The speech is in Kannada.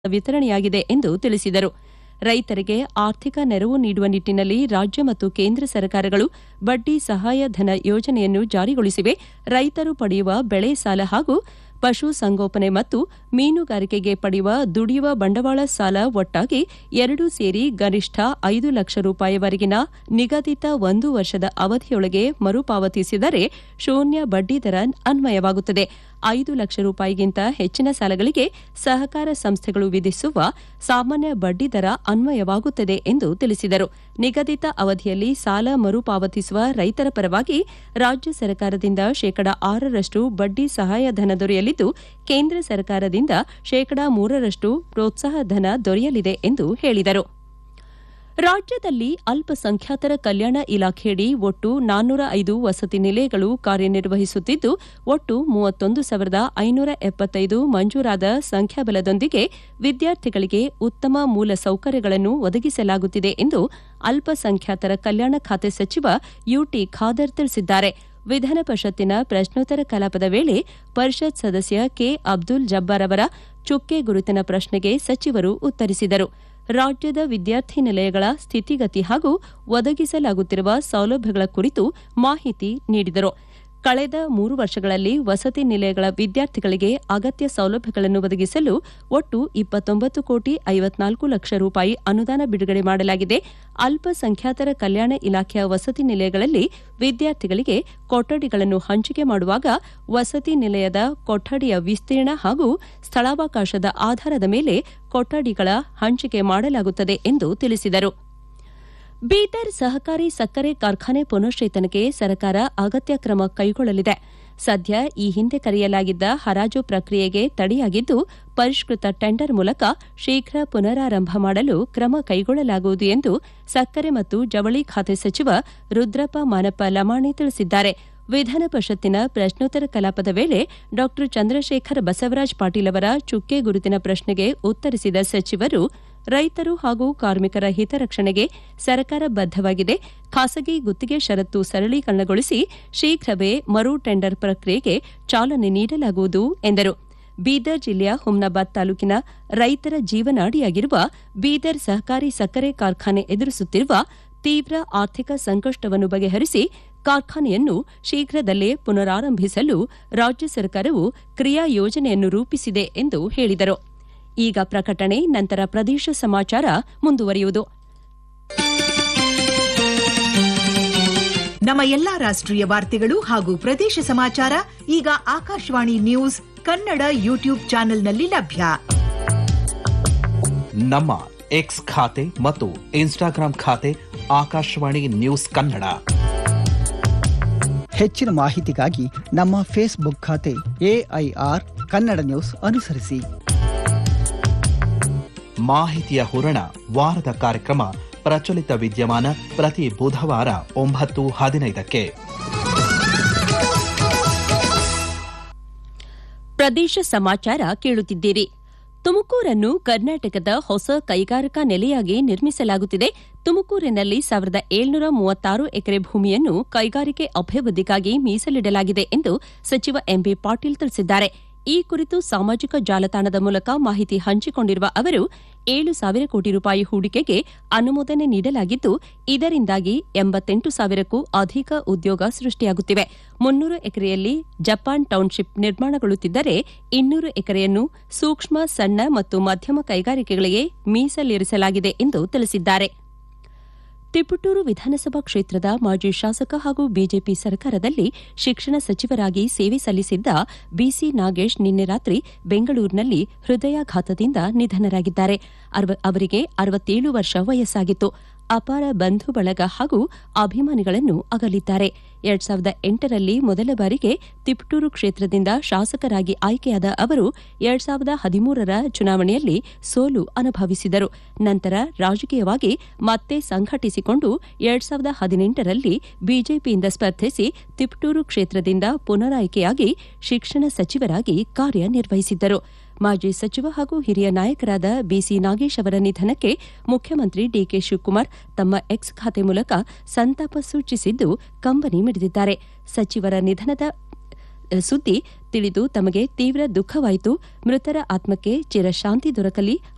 ವಿತರಣೆಯಾಗಿದೆ ಎಂದು ತಿಳಿಸಿದರು ರೈತರಿಗೆ ಆರ್ಥಿಕ ನೆರವು ನೀಡುವ ನಿಟ್ಟಿನಲ್ಲಿ ರಾಜ್ಯ ಮತ್ತು ಕೇಂದ್ರ ಸರ್ಕಾರಗಳು ಬಡ್ಡಿ ಸಹಾಯಧನ ಯೋಜನೆಯನ್ನು ಜಾರಿಗೊಳಿಸಿವೆ ರೈತರು ಪಡೆಯುವ ಬೆಳೆ ಸಾಲ ಹಾಗೂ ಪಶು ಸಂಗೋಪನೆ ಮತ್ತು ಮೀನುಗಾರಿಕೆಗೆ ಪಡೆಯುವ ದುಡಿಯುವ ಬಂಡವಾಳ ಸಾಲ ಒಟ್ಟಾಗಿ ಎರಡೂ ಸೇರಿ ಗರಿಷ್ಠ ಐದು ಲಕ್ಷ ರೂಪಾಯಿವರೆಗಿನ ನಿಗದಿತ ಒಂದು ವರ್ಷದ ಅವಧಿಯೊಳಗೆ ಮರುಪಾವತಿಸಿದರೆ ಶೂನ್ಯ ಬಡ್ಡಿದರ ಅನ್ವಯವಾಗುತ್ತದೆ ಐದು ಲಕ್ಷ ರೂಪಾಯಿಗಿಂತ ಹೆಚ್ಚಿನ ಸಾಲಗಳಿಗೆ ಸಹಕಾರ ಸಂಸ್ಥೆಗಳು ವಿಧಿಸುವ ಸಾಮಾನ್ಯ ಬಡ್ಡಿದರ ಅನ್ವಯವಾಗುತ್ತದೆ ಎಂದು ತಿಳಿಸಿದರು ನಿಗದಿತ ಅವಧಿಯಲ್ಲಿ ಸಾಲ ಮರುಪಾವತಿಸುವ ರೈತರ ಪರವಾಗಿ ರಾಜ್ಯ ಸರ್ಕಾರದಿಂದ ಶೇಕಡಾ ಆರರಷ್ಟು ಬಡ್ಡಿ ಸಹಾಯಧನ ದೊರೆಯಲಿದ್ದು ಕೇಂದ್ರ ಸರ್ಕಾರದಿಂದ ಶೇಕಡಾ ಮೂರರಷ್ಟು ಪ್ರೋತ್ಸಾಹಧನ ದೊರೆಯಲಿದೆ ಎಂದು ಹೇಳಿದರು ರಾಜ್ಯದಲ್ಲಿ ಅಲ್ಪಸಂಖ್ಯಾತರ ಕಲ್ಯಾಣ ಇಲಾಖೆಯಡಿ ಒಟ್ಟು ನಾನ್ನೂರ ಐದು ವಸತಿ ನಿಲಯಗಳು ಕಾರ್ಯನಿರ್ವಹಿಸುತ್ತಿದ್ದು ಒಟ್ಟು ಮೂವತ್ತೊಂದು ಸಾವಿರದ ಐನೂರ ಎಪ್ಪತ್ತೈದು ಮಂಜೂರಾದ ಸಂಖ್ಯಾಬಲದೊಂದಿಗೆ ವಿದ್ಯಾರ್ಥಿಗಳಿಗೆ ಉತ್ತಮ ಮೂಲ ಸೌಕರ್ಯಗಳನ್ನು ಒದಗಿಸಲಾಗುತ್ತಿದೆ ಎಂದು ಅಲ್ಪಸಂಖ್ಯಾತರ ಕಲ್ಯಾಣ ಖಾತೆ ಸಚಿವ ಯುಟಿ ಖಾದರ್ ತಿಳಿಸಿದ್ದಾರೆ ವಿಧಾನ ಪರಿಷತ್ತಿನ ಪ್ರಶ್ನೋತ್ತರ ಕಲಾಪದ ವೇಳೆ ಪರಿಷತ್ ಸದಸ್ಯ ಕೆ ಅಬ್ದುಲ್ ಜಬ್ಬಾರ್ ಅವರ ಚುಕ್ಕೆ ಗುರುತಿನ ಪ್ರಶ್ನೆಗೆ ಸಚಿವರು ಉತ್ತರಿಸಿದರು ರಾಜ್ಯದ ವಿದ್ಯಾರ್ಥಿ ನಿಲಯಗಳ ಸ್ಥಿತಿಗತಿ ಹಾಗೂ ಒದಗಿಸಲಾಗುತ್ತಿರುವ ಸೌಲಭ್ಯಗಳ ಕುರಿತು ಮಾಹಿತಿ ನೀಡಿದರು ಕಳೆದ ಮೂರು ವರ್ಷಗಳಲ್ಲಿ ವಸತಿ ನಿಲಯಗಳ ವಿದ್ಯಾರ್ಥಿಗಳಿಗೆ ಅಗತ್ಯ ಸೌಲಭ್ಯಗಳನ್ನು ಒದಗಿಸಲು ಒಟ್ಟು ಇಪ್ಪತ್ತೊಂಬತ್ತು ಕೋಟಿ ಐವತ್ನಾಲ್ಕು ಲಕ್ಷ ರೂಪಾಯಿ ಅನುದಾನ ಬಿಡುಗಡೆ ಮಾಡಲಾಗಿದೆ ಅಲ್ಪಸಂಖ್ಯಾತರ ಕಲ್ಯಾಣ ಇಲಾಖೆಯ ವಸತಿ ನಿಲಯಗಳಲ್ಲಿ ವಿದ್ಯಾರ್ಥಿಗಳಿಗೆ ಕೊಠಡಿಗಳನ್ನು ಹಂಚಿಕೆ ಮಾಡುವಾಗ ವಸತಿ ನಿಲಯದ ಕೊಠಡಿಯ ವಿಸ್ತೀರ್ಣ ಹಾಗೂ ಸ್ಥಳಾವಕಾಶದ ಆಧಾರದ ಮೇಲೆ ಕೊಠಡಿಗಳ ಹಂಚಿಕೆ ಮಾಡಲಾಗುತ್ತದೆ ಎಂದು ತಿಳಿಸಿದರು ಬೀದರ್ ಸಹಕಾರಿ ಸಕ್ಕರೆ ಕಾರ್ಖಾನೆ ಪುನಶ್ಚೇತನಕ್ಕೆ ಸರ್ಕಾರ ಅಗತ್ಯ ಕ್ರಮ ಕೈಗೊಳ್ಳಲಿದೆ ಸದ್ಯ ಈ ಹಿಂದೆ ಕರೆಯಲಾಗಿದ್ದ ಹರಾಜು ಪ್ರಕ್ರಿಯೆಗೆ ತಡೆಯಾಗಿದ್ದು ಪರಿಷ್ಕೃತ ಟೆಂಡರ್ ಮೂಲಕ ಶೀಘ್ರ ಪುನರಾರಂಭ ಮಾಡಲು ಕ್ರಮ ಕೈಗೊಳ್ಳಲಾಗುವುದು ಎಂದು ಸಕ್ಕರೆ ಮತ್ತು ಜವಳಿ ಖಾತೆ ಸಚಿವ ರುದ್ರಪ್ಪ ಮಾನಪ್ಪ ಲಮಾಣಿ ತಿಳಿಸಿದ್ದಾರೆ ವಿಧಾನ ಪರಿಷತ್ತಿನ ಪ್ರಶ್ನೋತ್ತರ ಕಲಾಪದ ವೇಳೆ ಡಾ ಚಂದ್ರಶೇಖರ್ ಬಸವರಾಜ ಪಾಟೀಲ್ ಅವರ ಚುಕ್ಕೆ ಗುರುತಿನ ಪ್ರಶ್ನೆಗೆ ಉತ್ತರಿಸಿದ ಸಚಿವರು ರೈತರು ಹಾಗೂ ಕಾರ್ಮಿಕರ ಹಿತರಕ್ಷಣೆಗೆ ಸರ್ಕಾರ ಬದ್ದವಾಗಿದೆ ಖಾಸಗಿ ಗುತ್ತಿಗೆ ಷರತ್ತು ಸರಳೀಕರಣಗೊಳಿಸಿ ಶೀಘ್ರವೇ ಮರು ಟೆಂಡರ್ ಪ್ರಕ್ರಿಯೆಗೆ ಚಾಲನೆ ನೀಡಲಾಗುವುದು ಎಂದರು ಬೀದರ್ ಜಿಲ್ಲೆಯ ಹುಮ್ನಾಬಾದ್ ತಾಲೂಕಿನ ರೈತರ ಜೀವನಾಡಿಯಾಗಿರುವ ಬೀದರ್ ಸಹಕಾರಿ ಸಕ್ಕರೆ ಕಾರ್ಖಾನೆ ಎದುರಿಸುತ್ತಿರುವ ತೀವ್ರ ಆರ್ಥಿಕ ಸಂಕಷ್ಟವನ್ನು ಬಗೆಹರಿಸಿ ಕಾರ್ಖಾನೆಯನ್ನು ಶೀಘ್ರದಲ್ಲೇ ಪುನರಾರಂಭಿಸಲು ರಾಜ್ಯ ಸರ್ಕಾರವು ಕ್ರಿಯಾ ಯೋಜನೆಯನ್ನು ರೂಪಿಸಿದೆ ಎಂದು ಹೇಳಿದರು ಈಗ ಪ್ರಕಟಣೆ ನಂತರ ಪ್ರದೇಶ ಸಮಾಚಾರ ಮುಂದುವರಿಯುವುದು ನಮ್ಮ ಎಲ್ಲಾ ರಾಷ್ಟ್ರೀಯ ವಾರ್ತೆಗಳು ಹಾಗೂ ಪ್ರದೇಶ ಸಮಾಚಾರ ಈಗ ಆಕಾಶವಾಣಿ ನ್ಯೂಸ್ ಕನ್ನಡ ಯೂಟ್ಯೂಬ್ ಚಾನೆಲ್ನಲ್ಲಿ ಲಭ್ಯ ನಮ್ಮ ಎಕ್ಸ್ ಖಾತೆ ಮತ್ತು ಇನ್ಸ್ಟಾಗ್ರಾಂ ಖಾತೆ ಆಕಾಶವಾಣಿ ನ್ಯೂಸ್ ಕನ್ನಡ ಹೆಚ್ಚಿನ ಮಾಹಿತಿಗಾಗಿ ನಮ್ಮ ಫೇಸ್ಬುಕ್ ಖಾತೆ ಎಐಆರ್ ಕನ್ನಡ ನ್ಯೂಸ್ ಅನುಸರಿಸಿ ಮಾಹಿತಿಯ ಹೂರಣ ವಾರದ ಕಾರ್ಯಕ್ರಮ ಪ್ರಚಲಿತ ವಿದ್ಯಮಾನ ಪ್ರತಿ ಬುಧವಾರ ಒಂಬತ್ತು ಹದಿನೈದಕ್ಕೆ ಪ್ರದೇಶ ಸಮಾಚಾರ ಕೇಳುತ್ತಿದ್ದೀರಿ ತುಮಕೂರನ್ನು ಕರ್ನಾಟಕದ ಹೊಸ ಕೈಗಾರಿಕಾ ನೆಲೆಯಾಗಿ ನಿರ್ಮಿಸಲಾಗುತ್ತಿದೆ ತುಮಕೂರಿನಲ್ಲಿ ಸಾವಿರದ ಏಳ್ನೂರ ಮೂವತ್ತಾರು ಎಕರೆ ಭೂಮಿಯನ್ನು ಕೈಗಾರಿಕೆ ಅಭಿವೃದ್ಧಿಗಾಗಿ ಮೀಸಲಿಡಲಾಗಿದೆ ಎಂದು ಸಚಿವ ಎಂಬಿ ಪಾಟೀಲ್ ತಿಳಿಸಿದ್ದಾರೆ ಈ ಕುರಿತು ಸಾಮಾಜಿಕ ಜಾಲತಾಣದ ಮೂಲಕ ಮಾಹಿತಿ ಹಂಚಿಕೊಂಡಿರುವ ಅವರು ಏಳು ಸಾವಿರ ಕೋಟಿ ರೂಪಾಯಿ ಹೂಡಿಕೆಗೆ ಅನುಮೋದನೆ ನೀಡಲಾಗಿದ್ದು ಇದರಿಂದಾಗಿ ಎಂಬತ್ತೆಂಟು ಸಾವಿರಕ್ಕೂ ಅಧಿಕ ಉದ್ಯೋಗ ಸೃಷ್ಟಿಯಾಗುತ್ತಿವೆ ಮುನ್ನೂರು ಎಕರೆಯಲ್ಲಿ ಜಪಾನ್ ಟೌನ್ಶಿಪ್ ನಿರ್ಮಾಣಗೊಳ್ಳುತ್ತಿದ್ದರೆ ಇನ್ನೂರು ಎಕರೆಯನ್ನು ಸೂಕ್ಷ್ಮ ಸಣ್ಣ ಮತ್ತು ಮಧ್ಯಮ ಕೈಗಾರಿಕೆಗಳಿಗೆ ಮೀಸಲಿರಿಸಲಾಗಿದೆ ಎಂದು ತಿಳಿಸಿದ್ದಾರೆ ತಿಪಟೂರು ವಿಧಾನಸಭಾ ಕ್ಷೇತ್ರದ ಮಾಜಿ ಶಾಸಕ ಹಾಗೂ ಬಿಜೆಪಿ ಸರ್ಕಾರದಲ್ಲಿ ಶಿಕ್ಷಣ ಸಚಿವರಾಗಿ ಸೇವೆ ಸಲ್ಲಿಸಿದ್ದ ಬಿಸಿ ನಾಗೇಶ್ ನಿನ್ನೆ ರಾತ್ರಿ ಬೆಂಗಳೂರಿನಲ್ಲಿ ಹೃದಯಾಘಾತದಿಂದ ನಿಧನರಾಗಿದ್ದಾರೆ ಅವರಿಗೆ ಅರವತ್ತೇಳು ವರ್ಷ ವಯಸ್ಸಾಗಿತ್ತು ಅಪಾರ ಬಂಧು ಬಳಗ ಹಾಗೂ ಅಭಿಮಾನಿಗಳನ್ನು ಅಗಲಿದ್ದಾರೆ ಎರಡ್ ಸಾವಿರದ ಎಂಟರಲ್ಲಿ ಮೊದಲ ಬಾರಿಗೆ ತಿಪಟೂರು ಕ್ಷೇತ್ರದಿಂದ ಶಾಸಕರಾಗಿ ಆಯ್ಕೆಯಾದ ಅವರು ಎರಡ್ ಸಾವಿರದ ಹದಿಮೂರರ ಚುನಾವಣೆಯಲ್ಲಿ ಸೋಲು ಅನುಭವಿಸಿದರು ನಂತರ ರಾಜಕೀಯವಾಗಿ ಮತ್ತೆ ಸಂಘಟಿಸಿಕೊಂಡು ಎರಡ್ ಸಾವಿರದ ಹದಿನೆಂಟರಲ್ಲಿ ಬಿಜೆಪಿಯಿಂದ ಸ್ಪರ್ಧಿಸಿ ತಿಪಟೂರು ಕ್ಷೇತ್ರದಿಂದ ಪುನರಾಯ್ಕೆಯಾಗಿ ಶಿಕ್ಷಣ ಸಚಿವರಾಗಿ ಕಾರ್ಯನಿರ್ವಹಿಸಿದ್ದರು ಮಾಜಿ ಸಚಿವ ಹಾಗೂ ಹಿರಿಯ ನಾಯಕರಾದ ಬಿಸಿ ನಾಗೇಶ್ ಅವರ ನಿಧನಕ್ಕೆ ಮುಖ್ಯಮಂತ್ರಿ ಡಿಕೆ ಶಿವಕುಮಾರ್ ತಮ್ಮ ಎಕ್ಸ್ ಖಾತೆ ಮೂಲಕ ಸಂತಾಪ ಸೂಚಿಸಿದ್ದು ಕಂಬನಿ ಮಿಡಿದಿದ್ದಾರೆ ಸಚಿವರ ನಿಧನದ ಸುದ್ದಿ ತಿಳಿದು ತಮಗೆ ತೀವ್ರ ದುಃಖವಾಯಿತು ಮೃತರ ಆತ್ಮಕ್ಕೆ ಚಿರಶಾಂತಿ ದೊರಕಲಿ